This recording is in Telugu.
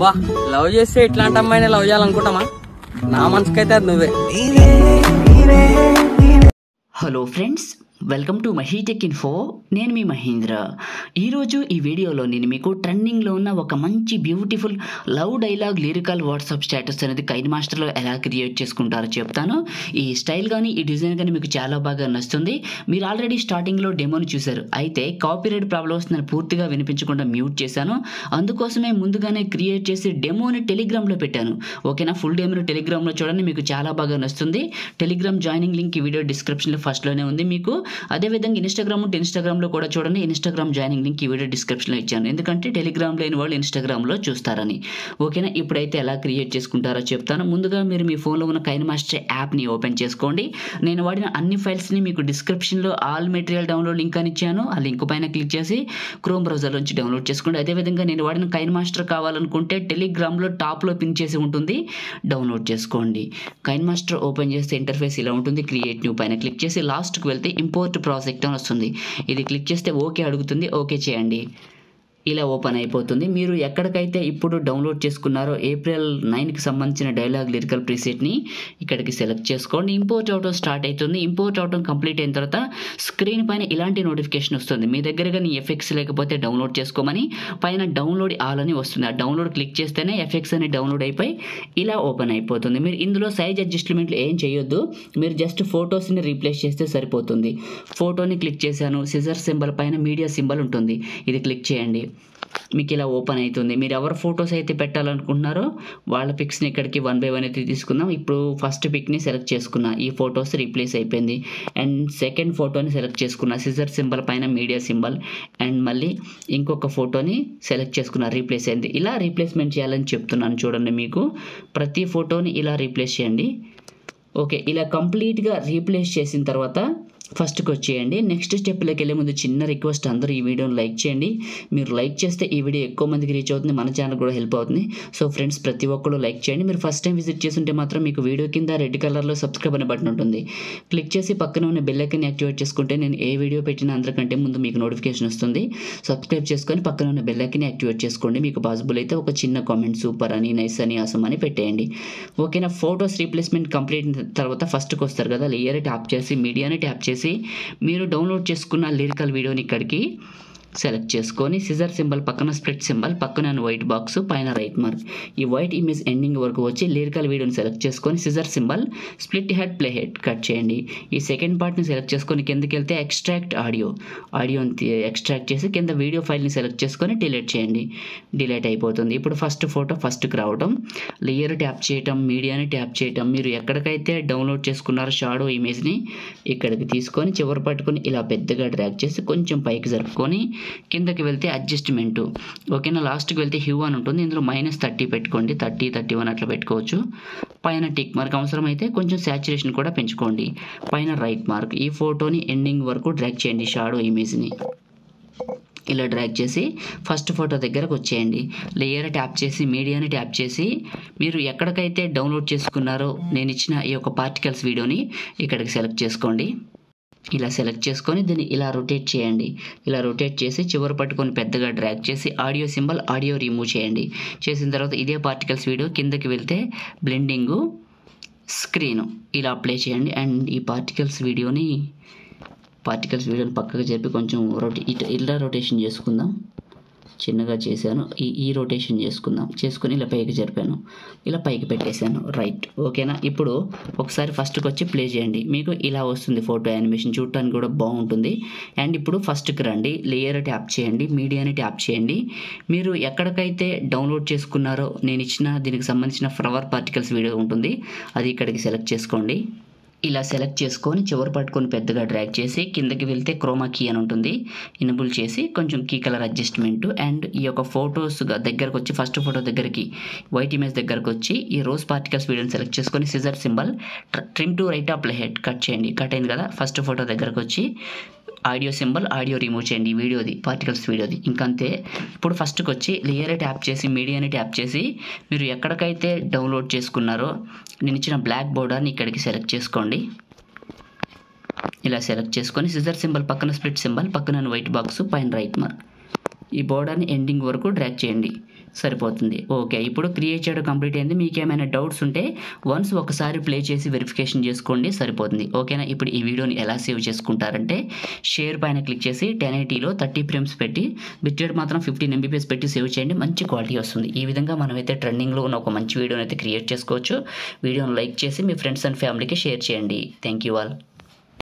అబ్బా లవ్ చేస్తే ఇట్లాంటి అమ్మాయిని లవ్ చేయాలనుకుంటామా నా మనసుకైతే అది నువ్వే hello friends welcome to Mahitech info నేను మీ మహేంద్ర ఈరోజు ఈ వీడియోలో నేను మీకు ట్రెండింగ్లో ఉన్న ఒక మంచి beautiful love dialogue lyrical WhatsApp status అనేది కైన్ మాస్టర్లో ఎలా క్రియేట్ చేసుకుంటారో చెప్తాను ఈ స్టైల్ కానీ ఈ డిజైన్ కానీ మీకు చాలా బాగా నచ్చుతుంది మీరు ఆల్రెడీ స్టార్టింగ్లో డెమోని చూశారు అయితే కాపీరైట్ ప్రాబ్లం వస్తుందని పూర్తిగా వినిపించకుండా మ్యూట్ చేశాను అందుకోసమే ముందుగానే క్రియేట్ చేసి డెమోని టెలిగ్రామ్లో పెట్టాను ఓకేనా ఫుల్ డెమోని టెలిగ్రామ్లో చూడండి మీకు చాలా బాగా నచ్చుతుంది టెలిగ్రామ్ జాయినింగ్ లింక్ ఈ వీడియో డిస్క్రిప్షన్లో ఫస్ట్లోనే ఉంది మీకు అదేవిధంగా ఇన్స్టాగ్రామ్ ఉంటే ఇన్స్టాగ్రామ్లో కూడా చూడండి ఇన్స్టాగ్రామ్ జాయినింగ్ లింక్ ఈ వీడియో డిస్క్రిప్షన్లో ఇచ్చాను ఎందుకంటే టెలిగ్రామ్ లేని వాళ్ళు ఇన్స్టాగ్రామ్లో చూస్తారని ఓకేనా ఇప్పుడైతే ఎలా క్రియేట్ చేసుకుంటారో చెప్తాను ముందుగా మీరు మీ ఫోన్లో ఉన్న కైన్ మాస్టర్ యాప్ని ఓపెన్ చేసుకోండి నేను వాడిన అన్ని ఫైల్స్ని మీకు డిస్క్రిప్షన్లో ఆల్ మెటీరియల్ డౌన్లోడ్ లింక్ అని ఇచ్చాను ఆ లింక్ పైన క్లిక్ చేసి క్రోమ్ బ్రౌజర్ నుంచి డౌన్లోడ్ చేసుకోండి అదేవిధంగా నేను వాడిన కైన్ మాస్టర్ కావాలనుకుంటే టెలిగ్రామ్లో టాప్లో పిన్ చేసి ఉంటుంది డౌన్లోడ్ చేసుకోండి కైన్ మాస్టర్ ఓపెన్ చేస్తే ఇంటర్ఫేస్ ఇలా ఉంటుంది క్రియేట్ న్యూ పైన క్లిక్ చేసి లాస్ట్కి వెళ్తే ఇంపోర్ట్ ప్రాజెక్ట్ అని వస్తుంది ఇది క్లిక్ చేస్తే ఓకే అడుగుతుంది ఓకే చేయండి ఇలా ఓపెన్ అయిపోతుంది మీరు ఎక్కడికైతే ఇప్పుడు డౌన్లోడ్ చేసుకున్నారో ఏప్రిల్ నైన్కి సంబంధించిన డైలాగ్ లిరికల్ ప్రీసెట్ని ఇక్కడికి సెలెక్ట్ చేసుకోండి ఇంపోర్ట్ అవటం స్టార్ట్ అవుతుంది ఇంపోర్ట్ అవటం కంప్లీట్ అయిన తర్వాత స్క్రీన్ పైన ఇలాంటి నోటిఫికేషన్ వస్తుంది మీ దగ్గర కానీ ఎఫెక్ట్స్ లేకపోతే డౌన్లోడ్ చేసుకోమని పైన డౌన్లోడ్ ఆల్ అని వస్తుంది ఆ డౌన్లోడ్ క్లిక్ చేస్తేనే ఎఫెక్ట్స్ అని డౌన్లోడ్ అయిపోయి ఇలా ఓపెన్ అయిపోతుంది మీరు ఇందులో సైజ్ అడ్జస్ట్మెంట్లు ఏం చేయొద్దు మీరు జస్ట్ ఫొటోస్ని రీప్లేస్ చేస్తే సరిపోతుంది ఫోటోని క్లిక్ చేశాను సిజర్ సింబల్ పైన మీడియా సింబల్ ఉంటుంది ఇది క్లిక్ చేయండి మీకు ఇలా ఓపెన్ అవుతుంది మీరు ఎవరు ఫొటోస్ అయితే పెట్టాలనుకుంటున్నారో వాళ్ళ పిక్స్ని ఇక్కడికి వన్ బై వన్ అయితే తీసుకుందాం ఇప్పుడు ఫస్ట్ పిక్ని సెలెక్ట్ చేసుకున్నా ఈ ఫొటోస్ రీప్లేస్ అయిపోయింది అండ్ సెకండ్ ఫోటోని సెలెక్ట్ చేసుకున్నా సిజర్ సింబల్ పైన మీడియా సింబల్ అండ్ మళ్ళీ ఇంకొక ఫోటోని సెలెక్ట్ చేసుకున్నా రీప్లేస్ అయింది ఇలా రీప్లేస్మెంట్ చేయాలని చెప్తున్నాను చూడండి మీకు ప్రతి ఫోటోని ఇలా రీప్లేస్ చేయండి ఓకే ఇలా కంప్లీట్గా రీప్లేస్ చేసిన తర్వాత ఫస్ట్కి వచ్చేయండి నెక్స్ట్ స్టెప్లోకి వెళ్ళే ముందు చిన్న రిక్వెస్ట్ అందరూ ఈ వీడియోని లైక్ చేయండి మీరు లైక్ చేస్తే ఈ వీడియో ఎక్కువ మందికి రీచ్ అవుతుంది మన ఛానల్ కూడా హెల్ప్ అవుతుంది సో ఫ్రెండ్స్ ప్రతి ఒక్కరు లైక్ చేయండి మీరు ఫస్ట్ టైం విజిట్ చేస్తుంటే మాత్రం మీకు వీడియో కింద రెడ్ కలర్లో సబ్స్క్రైబ్ అనే బటన్ ఉంటుంది క్లిక్ చేసి పక్కన ఉన్న బెల్ ఐకన్ యాక్టివేట్ చేసుకుంటే నేను ఏ వీడియో పెట్టినా అందరికంటే ముందు మీకు నోటిఫికేషన్ వస్తుంది సబ్స్క్రైబ్ చేసుకొని పక్కన ఉన్న బెల్ ఐకన్ యాక్టివేట్ చేసుకోండి మీకు పాసిబుల్ అయితే ఒక చిన్న కామెంట్ సూపర్ అని నైస్ అని అసం అని పెట్టేయండి ఓకేనా ఫోటోస్ రీప్లేస్మెంట్ కంప్లీట్ అయిన తర్వాత ఫస్ట్కి వస్తారు కదా లేయర్ ట్యాప్ చేసి మీడియాని ట్యాప్ చేసి మీరు డౌన్లోడ్ చేసుకున్న లిరికల్ వీడియోని ఇక్కడికి సెలెక్ట్ చేసుకొని సిజర్ సింబల్ పక్కన స్ప్రెడ్ సింబల్ పక్కన వైట్ బాక్స్ పైన రైట్ మార్క్ ఈ వైట్ ఇమేజ్ ఎండింగ్ వరకు వచ్చి లిరికల్ వీడియోని సెలెక్ట్ చేసుకొని scissor symbol split head play head cut చేయండి ఈ సెకండ్ పార్ట్ని సెలెక్ట్ చేసుకొని కిందకి వెళ్తే ఎక్స్ట్రాక్ట్ ఆడియో ఆడియోని ఎక్స్ట్రాక్ట్ చేసి కింద వీడియో ఫైల్ని సెలెక్ట్ చేసుకొని డిలీట్ చేయండి డిలీట్ అయిపోతుంది ఇప్పుడు ఫస్ట్ ఫోటో ఫస్ట్కి రావడం లేయర్ ట్యాప్ చేయటం మీడియాని ట్యాప్ చేయటం మీరు ఎక్కడికైతే డౌన్లోడ్ చేసుకున్నారో షాడో ఇమేజ్ని ఇక్కడికి తీసుకొని చివరి పట్టుకొని ఇలా పెద్దగా డ్రాగ్ చేసి కొంచెం పైకి జరుపుకొని కిందకి వెళ్తే అడ్జస్ట్మెంట్ ఓకేనా లాస్ట్కి వెళ్తే హ్యూ అని ఉంటుంది ఇందులో మైనస్ థర్టీ పెట్టుకోండి థర్టీ థర్టీ వన్ అట్లా పెట్టుకోవచ్చు పైన టిక్ మార్క్ అవసరం అయితే కొంచెం శాచురేషన్ కూడా పెంచుకోండి పైన రైట్ మార్క్ ఈ ఫోటోని ఎండింగ్ వరకు డ్రాగ్ చేయండి షాడో ఇమేజ్ని ఇలా డ్రాగ్ చేసి ఫస్ట్ ఫోటో దగ్గరకు వచ్చేయండి లేయర్ ట్యాప్ చేసి మీడియాని ట్యాప్ చేసి మీరు ఎక్కడికైతే డౌన్లోడ్ చేసుకున్నారో నేను ఇచ్చిన ఈ యొక్క పార్టికల్స్ వీడియోని ఇక్కడికి సెలెక్ట్ చేసుకోండి ఇలా సెలెక్ట్ చేసుకొని దీన్ని ఇలా రొటేట్ చేయండి ఇలా రొటేట్ చేసి చివరి పట్టుకొని పెద్దగా డ్రాగ్ చేసి ఆడియో సింబల్ ఆడియో రిమూవ్ చేయండి చేసిన తర్వాత ఇదే పార్టికల్స్ వీడియో కిందకి వెళ్తే బ్లెండింగు స్క్రీను ఇలా అప్లై చేయండి అండ్ ఈ పార్టికల్స్ వీడియోని పార్టికల్స్ వీడియోని పక్కకు చెప్పి కొంచెం రొటే ఇట ఇలా రొటేషన్ చేసుకుందాం చిన్నగా చేశాను ఈ ఈ రొటేషన్ చేసుకుందాం చేసుకుని ఇలా పైకి జరిపాను ఇలా పైకి పెట్టేశాను రైట్ ఓకేనా ఇప్పుడు ఒకసారి ఫస్ట్కి వచ్చి ప్లే చేయండి మీకు ఇలా వస్తుంది ఫోటో యానిమేషన్ చూడటానికి కూడా బాగుంటుంది అండ్ ఇప్పుడు ఫస్ట్కి రండి లేయర్ ట్యాప్ చేయండి మీడియాని ట్యాప్ చేయండి మీరు ఎక్కడికైతే డౌన్లోడ్ చేసుకున్నారో నేను ఇచ్చిన దీనికి సంబంధించిన ఫ్లవర్ పార్టికల్స్ వీడియో ఉంటుంది అది ఇక్కడికి సెలెక్ట్ చేసుకోండి ఇలా సెలెక్ట్ చేసుకొని చివరి పట్టుకొని పెద్దగా డ్రాగ్ చేసి కిందకి వెళ్తే క్రోమా కీ అని ఉంటుంది ఇనబుల్ చేసి కొంచెం కీ కలర్ అడ్జస్ట్మెంట్ అండ్ ఈ యొక్క ఫొటోస్ దగ్గరకు వచ్చి ఫస్ట్ ఫోటో దగ్గరికి వైట్ ఇమేజ్ దగ్గరకు వచ్చి ఈ రోజ్ పార్టికల్స్ వీడియోని సెలెక్ట్ చేసుకొని scissor symbol trim to right of head cut చేయండి కట్ అయింది కదా ఫస్ట్ ఫోటో దగ్గరకు వచ్చి ఆడియో సింబల్ ఆడియో రిమూవ్ చేయండి ఈ వీడియోది పార్టికల్స్ వీడియోది ఇంకంతే ఇప్పుడు ఫస్ట్కి వచ్చి లేయర్ ట్యాప్ చేసి మీడియాని ట్యాప్ చేసి మీరు ఎక్కడికైతే డౌన్లోడ్ చేసుకున్నారో నేను ఇచ్చిన బ్లాక్ బోర్డర్ని ఇక్కడికి సెలెక్ట్ చేసుకోండి ఇలా సెలెక్ట్ చేసుకొని సిజర్ సింబల్ పక్కన స్ప్లిట్ సింబల్ పక్కన వైట్ బాక్స్ పైన రైట్ మార్క్ ఈ బోర్డర్ని ఎండింగ్ వరకు డ్రాగ్ చేయండి సరిపోతుంది ఓకే ఇప్పుడు క్రియేట్ చేయడం కంప్లీట్ అయింది మీకు ఏమైనా డౌట్స్ ఉంటే వన్స్ ఒకసారి ప్లే చేసి వెరిఫికేషన్ చేసుకోండి సరిపోతుంది ఓకేనా ఇప్పుడు ఈ వీడియోని ఎలా సేవ్ చేసుకుంటారంటే షేర్ పైన క్లిక్ చేసి టెన్ ఎయిటీలో థర్టీ ఫ్రేమ్స్ పెట్టి బిట్రేట్ మాత్రం ఫిఫ్టీన్ ఎంబీపీఎస్ పెట్టి సేవ్ చేయండి మంచి క్వాలిటీ వస్తుంది ఈ విధంగా మనమైతే ట్రెండింగ్లో ఉన్న ఒక మంచి వీడియోని అయితే క్రియేట్ చేసుకోవచ్చు వీడియోని లైక్ చేసి మీ ఫ్రెండ్స్ అండ్ ఫ్యామిలీకి షేర్ చేయండి థ్యాంక్ యూ ఆల్